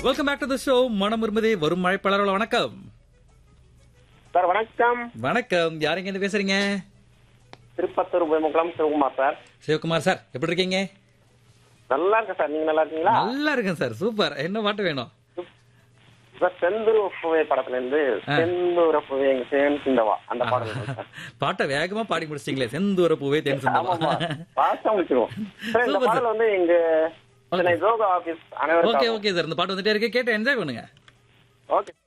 welcome back to the show மனம் விரும்புதே வரும் மழைப்பாளர்கள் வணக்கம் சார் வணக்கம் வணக்கம் யாருங்க இருந்து பேசுறீங்க திருப்பத்தூர் முகலம் சிவகுமார் சார் சிவகுமார் சார் எப்படி இருக்கீங்க நல்லா இருக்கேன் சார் நீங்க நல்லா இருக்கீங்களா நல்லா இருக்கேன் சார் சூப்பர் என்ன பாட்டு வேணும் சார் செந்தூர் புவை படத்துல இருந்து செந்தூர புவை எங்க சேன் சிந்தவா அந்த பாடல் வேணும் சார் பாட்டை வேகமா பாடி முடிச்சிட்டீங்களே செந்தூர பூவே தென் ஆமாமா சொந்தமா பாஸ்டா முடிச்சிருவோம் சார் இந்த Super, பாடல் வந்து எங்க சென்னை ஜோகா ஆபீஸ் ஓகே அனைவருக்கும் ஓகே சார் இந்த பாட்டு வந்துட்டே இருக்கு கேட்டு என்ஜாய் பண்ணுங்க ஓகே